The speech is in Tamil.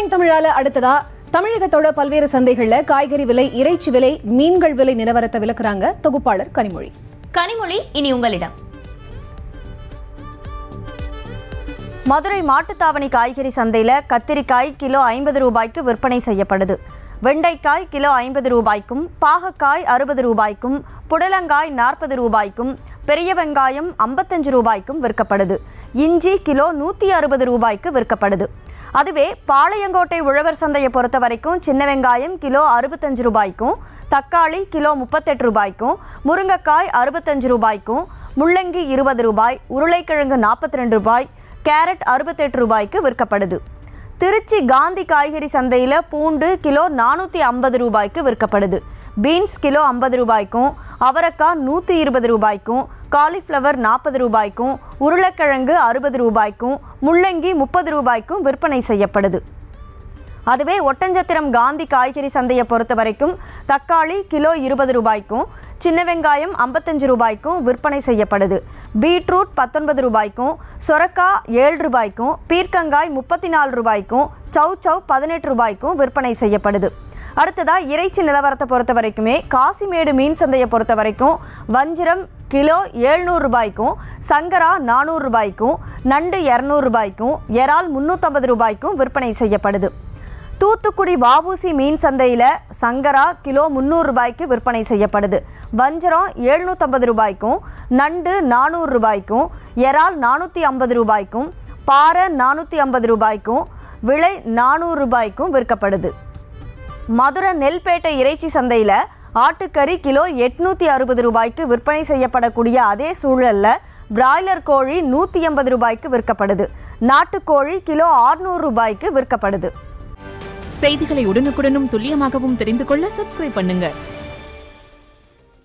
வணக்கம் தமிழால அடுத்ததா தமிழகத்தோட பல்வேறு சந்தைகள்ல காய்கறி விலை இறைச்சி விலை மீன்கள் விலை நிலவரத்தை விளக்குறாங்க தொகுப்பாளர் கனிமொழி கனிமொழி இனி உங்களிடம் மதுரை மாட்டுத்தாவணி காய்கறி சந்தையில் கத்திரிக்காய் கிலோ ஐம்பது ரூபாய்க்கு விற்பனை செய்யப்படுது வெண்டைக்காய் கிலோ ஐம்பது ரூபாய்க்கும் பாகக்காய் அறுபது ரூபாய்க்கும் புடலங்காய் நாற்பது ரூபாய்க்கும் பெரிய வெங்காயம் ஐம்பத்தஞ்சு ரூபாய்க்கும் விற்கப்படுது இஞ்சி கிலோ நூற்றி அறுபது ரூபாய்க்கு விற்கப்படுது அதுவே பாளையங்கோட்டை உழவர் சந்தையை பொறுத்த வரைக்கும் சின்ன வெங்காயம் கிலோ அறுபத்தஞ்சு ரூபாய்க்கும் தக்காளி கிலோ முப்பத்தெட்டு ரூபாய்க்கும் முருங்கைக்காய் அறுபத்தஞ்சு ரூபாய்க்கும் முள்ளங்கி இருபது ரூபாய் உருளைக்கிழங்கு நாற்பத்தி ரெண்டு ரூபாய் கேரட் அறுபத்தெட்டு ரூபாய்க்கு விற்கப்படுது திருச்சி காந்தி காய்கறி சந்தையில் பூண்டு கிலோ நானூற்றி ஐம்பது ரூபாய்க்கு விற்கப்படுது பீன்ஸ் கிலோ ஐம்பது ரூபாய்க்கும் அவரைக்காய் நூற்றி இருபது ரூபாய்க்கும் காலிஃப்ளவர் நாற்பது ரூபாய்க்கும் உருளைக்கிழங்கு அறுபது ரூபாய்க்கும் முள்ளங்கி முப்பது ரூபாய்க்கும் விற்பனை செய்யப்படுது அதுவே ஒட்டஞ்சத்திரம் காந்தி காய்கறி சந்தையை பொறுத்த வரைக்கும் தக்காளி கிலோ இருபது ரூபாய்க்கும் சின்ன வெங்காயம் ஐம்பத்தஞ்சு ரூபாய்க்கும் விற்பனை செய்யப்படுது பீட்ரூட் பத்தொன்பது ரூபாய்க்கும் சொரக்காய் ஏழு ரூபாய்க்கும் பீர்க்கங்காய் முப்பத்தி நாலு ரூபாய்க்கும் சவ் சவ் பதினெட்டு ரூபாய்க்கும் விற்பனை செய்யப்படுது அடுத்ததா இறைச்சி நிலவரத்தை பொறுத்த வரைக்குமே காசிமேடு மீன் சந்தையை பொறுத்த வரைக்கும் வஞ்சிரம் கிலோ ஏழ்நூறு ரூபாய்க்கும் சங்கரா நானூறு ரூபாய்க்கும் நண்டு இரநூறு ரூபாய்க்கும் எறால் முந்நூற்றம்பது ரூபாய்க்கும் விற்பனை செய்யப்படுது தூத்துக்குடி வாவூசி மீன் சந்தையில் சங்கரா கிலோ முந்நூறு ரூபாய்க்கு விற்பனை செய்யப்படுது வஞ்சரம் எழுநூற்றம்பது ரூபாய்க்கும் நண்டு நானூறு ரூபாய்க்கும் எறால் நானூற்றி ஐம்பது ரூபாய்க்கும் பாறை நானூற்றி ஐம்பது ரூபாய்க்கும் விலை நானூறு ரூபாய்க்கும் விற்கப்படுது மதுரை நெல்பேட்டை இறைச்சி சந்தையில் ஆட்டுக்கறி கிலோ எட்நூற்றி அறுபது ரூபாய்க்கு விற்பனை செய்யப்படக்கூடிய அதே சூழலில் பிராய்லர் கோழி நூற்றி எண்பது ரூபாய்க்கு விற்கப்படுது நாட்டுக்கோழி கிலோ ஆறுநூறு ரூபாய்க்கு விற்கப்படுது செய்திகளை உடனுக்குடனும் துல்லியமாகவும் தெரிந்து கொள்ள சப்ஸ்கிரைப் பண்ணுங்க